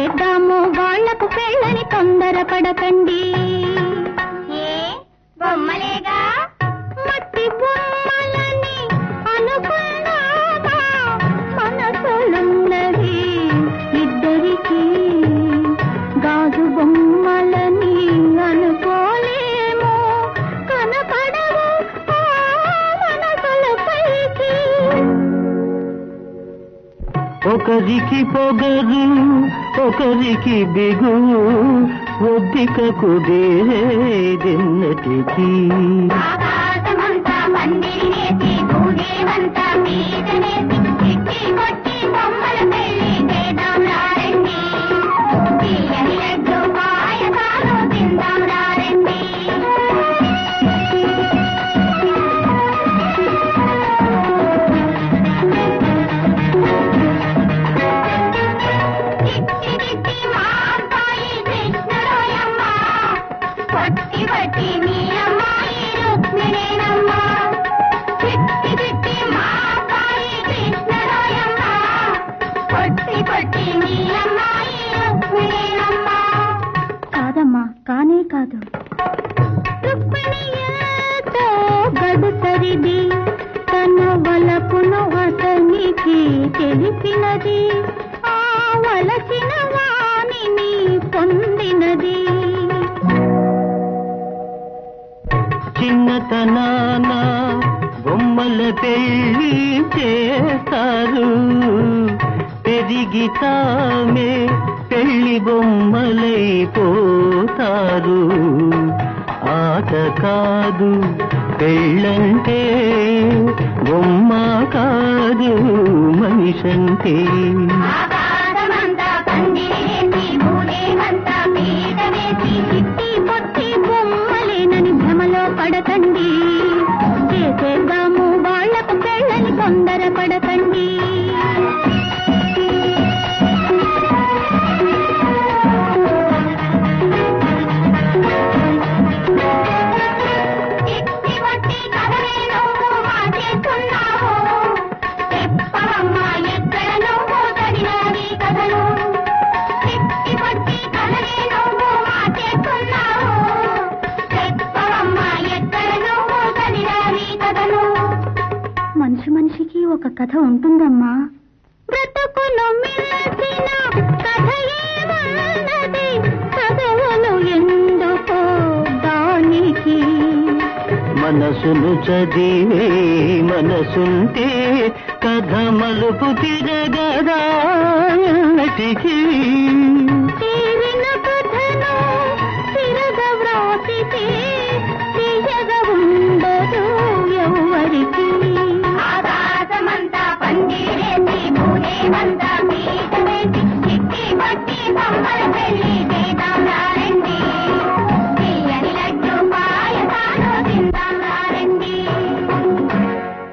చేసేద్దాము వాళ్లకు పెళ్ళని తొందరపడకండి ఏ బొమ్మలేగా మట్టి బొమ్మలని అనుకున్నామా మనసులున్నది ఇద్దరికి గాజు బొమ్మలని అనుకోలేము కనపడవు ఆ మనసుల పైకి ఒకరికి పొగరు ఒకరికి బిగువు ఒద్దిక కుదేన్నటికి ఆకాశమంతా పందిరినేసి భూదేవంతా పీటనేసి చిట్టి కొట్టి బొమ్మల పెళ్లి చేద్దాం రారండి తీయని లడ్డు పాయసాలు తిందాం రారండి చిట్టి చిట్టి మా అబ్బాయి కృష్ణుడోయమ్మ పట్టి పట్టి మీ అమ్మాయి రుక్మిణేనమ్మ చిట్టి చిట్టి మా అబ్బాయి కృష్ణుడోయమ్మ పట్టి పట్టి మీ అమ్మాయి రుక్మిణేనమ్మ కాదమ్మా కానే కాదు రుక్మిణి ఎంతో గడుసరిది తన వలపును అతనికి తెలిపినది ఆ వలసిన వాణిని పొందినది చిన్నతనాన బొమ్మల పెళ్లి చేస్తారు పెరిగి తామే పెళ్లి బొమ్మలైపోతారు ఆట కాదు పెళ్ళంటే బొమ్మ కాదు మనిషంటే ఆకాశమంతా పందిరేసి భూదేవంతా పీట వేసి చిట్టి పొట్టి బొమ్మలేనని భ్రమలో పడకండి చేసేద్దాము వాళ్లకు పెళ్ళని తొందరపడకండి చిట్టి పట్టి కథలే నువ్వు మార్చేస్తున్నావు చెప్పవమ్మా ఎక్కడ నువ్వు చదివినవి కథలు చిట్టి పట్టి కథలే నువ్వు మార్చేస్తున్నావు చెప్పవమ్మా ఎక్కడ నువ్వు చదివినవి కథలు మనిషి మనిషికి ఒక కథ ఉంటుందమ్మా బ్రతుకును మిల్చిన కథ ఏమన్నది చదువులు ఎందుకో దానికి మనసును చదివే మనసుంటే కథ మలుపు తిరగదా ఎన్నటికీ తీరిన కథను తిరగ వ్రాసితే తీయగా ఉండదు ఎవరికి ఆకాశమంతా పందిరేసి భూదేవంతా